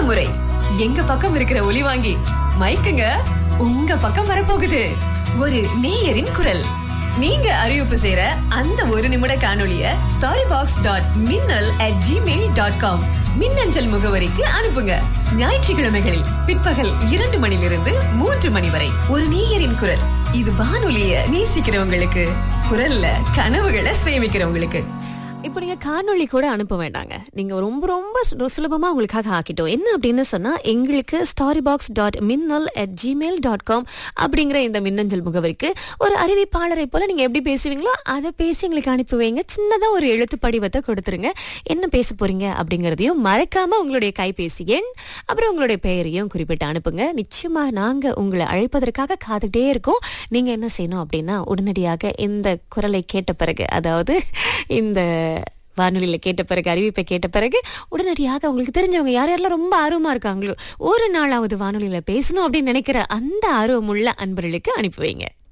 முறை எங்க பக்கம் இருக்கிற ஒலி வாங்கி மைக்குங்க உங்க பக்கம் வரப்போகுது ஒரு நேயரின் குரல் நீங்க அறிவிப்பு செய்யற அந்த ஒரு நிமிட காணொளிய starry box dot minnal at Gmail dot com மின்னஞ்சல் முகவரிக்கு அனுப்புங்க ஞாயிற்றுக்கிழமைகளில் பிற்பகல் இரண்டு மணிலிருந்து மூன்று மணி வரை ஒரு நேயரின் குரல் இது வானொலிய நேசிக்கிறவங்களுக்கு குரல்ல கனவுகளை சேமிக்கிறவங்களுக்கு இப்போ நீங்க காணொளி கூட அனுப்ப வேண்டாங்க நீங்க ரொம்ப ரொம்ப சு- சுலபமா உங்களுக்காக ஆக்கிட்டோம் என்ன அப்படின்னு சொன்னா எங்களுக்கு starry box dot minnal at Gmail dot com அப்படிங்கிற இந்த மின்னஞ்சல் முகவரிக்கு ஒரு அறிவிப்பாளரை போல நீங்க எப்படி பேசுவீங்களோ அதை பேசி எங்களுக்கு அனுப்பி வைங்க சின்னதா ஒரு எழுத்து படிவத்தை கொடுத்துருங்க என்ன பேச போறீங்க அப்படிங்கறதையும் மறக்காம உங்களுடைய கைபேசி எண் அப்புறம் உங்களுடைய பெயரையும் குறிப்பிட்டு அனுப்புங்க நிச்சயமா நாங்க உங்களை அழைப்பதற்காக காத்துக்கிட்டே இருக்கோம் நீங்க என்ன செய்யணும் அப்படின்னா உடனடியாக இந்த குரலை கேட்ட பிறகு அதாவது இந்த வானொலியில கேட்ட பிறகு அறிவிப்பை கேட்ட பிறகு உடனடியாக உங்களுக்கு தெரிஞ்சவங்க யார் யாரெல்லாம் ரொம்ப ஆர்வமா இருக்காங்களோ ஒரு நாளாவது வானொலியில பேசணும் அப்படின்னு நினைக்கிற அந்த ஆர்வமுள்ள அன்பர்களுக்கு அனுப்பி வைங்க